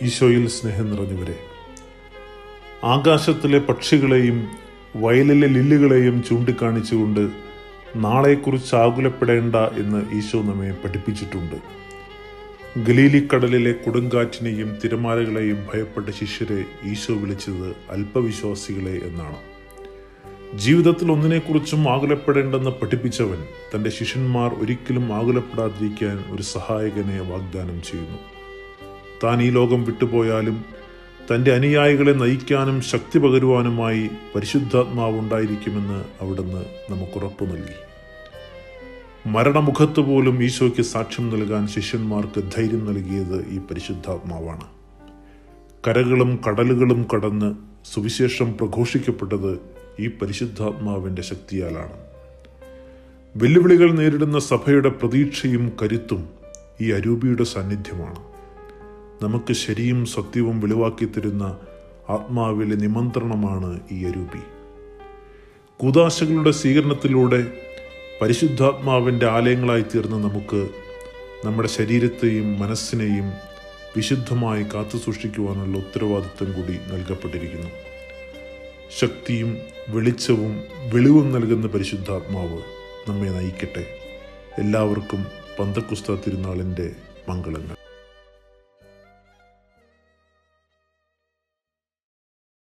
ഈശോയിൽ സ്നേഹം നിറഞ്ഞവരെ ആകാശത്തിലെ പക്ഷികളെയും വയലിലെ ലില്ലുകളെയും ചൂണ്ടിക്കാണിച്ചുകൊണ്ട് നാളെക്കുറിച്ച് ആകുലപ്പെടേണ്ട എന്ന് ഈശോ നമ്മെ പഠിപ്പിച്ചിട്ടുണ്ട് ഗലീലിക്കടലിലെ കൊടുങ്കാറ്റിനെയും തിരമാലകളെയും ഭയപ്പെട്ട ശിഷ്യരെ ഈശോ വിളിച്ചത് അല്പവിശ്വാസികളെ എന്നാണ് ജീവിതത്തിൽ ഒന്നിനെക്കുറിച്ചും ആകുലപ്പെടേണ്ടെന്ന് പഠിപ്പിച്ചവൻ തൻ്റെ ശിഷ്യന്മാർ ഒരിക്കലും ആകുലപ്പെടാതിരിക്കാൻ ഒരു സഹായകനെ വാഗ്ദാനം ചെയ്യുന്നു താൻ ഈ ലോകം വിട്ടുപോയാലും തൻ്റെ അനുയായികളെ നയിക്കാനും ശക്തി പകരുവാനുമായി പരിശുദ്ധാത്മാവ് ഉണ്ടായിരിക്കുമെന്ന് അവിടുന്ന് നമുക്കുറപ്പു നൽകി മരണമുഖത്ത് പോലും ഈശോയ്ക്ക് സാക്ഷ്യം നൽകാൻ ശിഷ്യന്മാർക്ക് ധൈര്യം നൽകിയത് ഈ പരിശുദ്ധാത്മാവാണ് കരകളും കടലുകളും കടന്ന് സുവിശേഷം പ്രഘോഷിക്കപ്പെട്ടത് ഈ പരിശുദ്ധാത്മാവിൻ്റെ ശക്തിയാലാണ് വെല്ലുവിളികൾ നേരിടുന്ന സഭയുടെ പ്രതീക്ഷയും കരുത്തും ഈ അരൂപിയുടെ സാന്നിധ്യമാണ് നമുക്ക് ശരിയും സത്യവും വെളിവാക്കി തരുന്ന ആത്മാവിലെ നിമന്ത്രണമാണ് ഈ അരൂപി കൂതാശകളുടെ സ്വീകരണത്തിലൂടെ പരിശുദ്ധാത്മാവിൻ്റെ ആലയങ്ങളായി തീർന്ന നമുക്ക് നമ്മുടെ ശരീരത്തെയും മനസ്സിനെയും വിശുദ്ധമായി കാത്തു സൂക്ഷിക്കുവാനുള്ള ഉത്തരവാദിത്വം കൂടി നൽകപ്പെട്ടിരിക്കുന്നു ശക്തിയും വെളിച്ചവും വെളിവും നൽകുന്ന പരിശുദ്ധാത്മാവ് നമ്മെ നയിക്കട്ടെ എല്ലാവർക്കും പന്തക്കുസ്ത തിരുനാളിൻ്റെ മംഗളങ്ങൾ